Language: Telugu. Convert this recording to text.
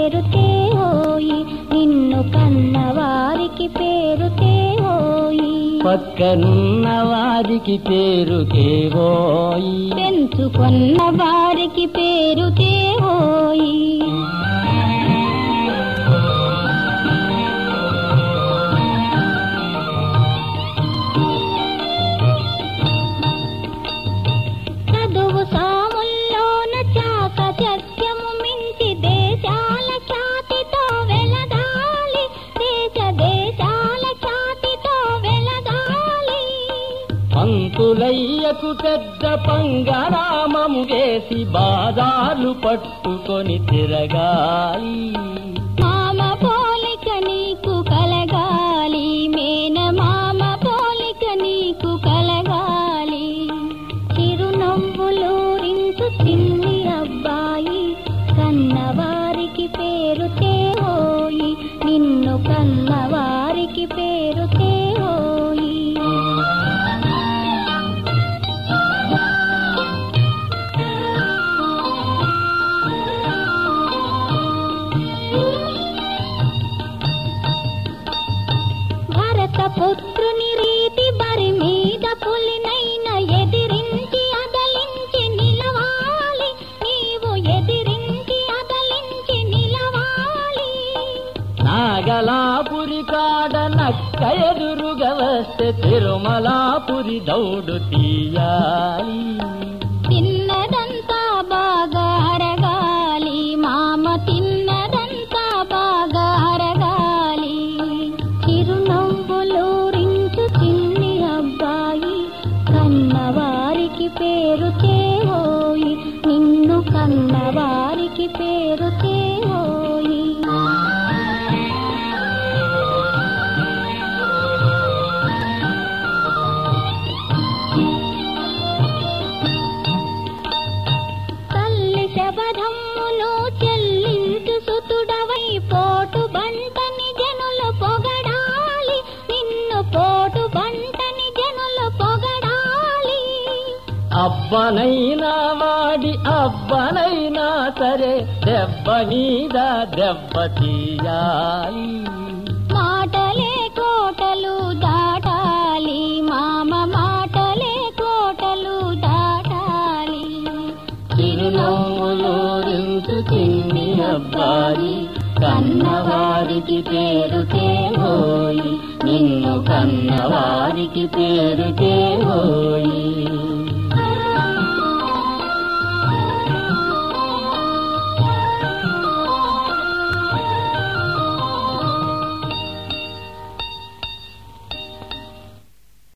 పేరుతే ఓయి నిన్ను కన్నవారికి పేరుతే ఓయి పక్కనున్న వారికి పేరు కేవోయి పెంచుకున్న వారికి పేరుతే ఓయి చదువు సాముల్లోన చాక చక్యము మించి దేశాల ఖ్యాతితో వెలగాలి దేశ దేశాల ఖ్యాతితో వెలగాలి పంతులయ్యకు పెద్ద పంగరామము వేసి బాజార్లు పట్టుకొని తిరగాలి మామ పోలిక నీకు కలగాలి మేన మామ పోలిక నీకు కలగాలి చిరునవ్వులూరించు చిన్ని అబ్బాయి కన్నవారికి పేరు తేహోయి నిన్ను కన్నవారికి పేరు తేహోయి భరత పుత్రుని రీతి బరి మీద పులినైన ఎదిరించి అదలించి నిలవాలి నీవు ఎదిరించి అదలించి నిలవాలి నాగలాపురి కాడ నక్క ఎదురుగా వస్తే తిరుమలాపురి దౌడు తీయాలి తిన్నదంతా బాగా అరగాలి మామ తిన్నదంతా బాగా అరగాలి చిరునవ్వులూరించు చిన్ని అబ్బాయి కన్నవారికి పేరు తేవోయి నిన్ను కన్నవారికి పేరు తేవోయి తల్లి శబధమ్మును చెల్లించు సుతుడవై పోటు బంటని జనులు పొగడాలి నిన్ను పోటు బంటని జనులు పొగడాలి అబ్బనైనా వాడి అబ్బనైనా సరే దెబ్బ మీద దెబ్బ తీయాలి మాటలే కోటలు దాటాలి మామ మాటలే కోటలు దాటాలి చిరునవ్వులోరించు చిన్ని అబ్బాయి కన్నవారికి పేరు తేవోయి నిన్ను కన్నవారికి పేరు తేవోయి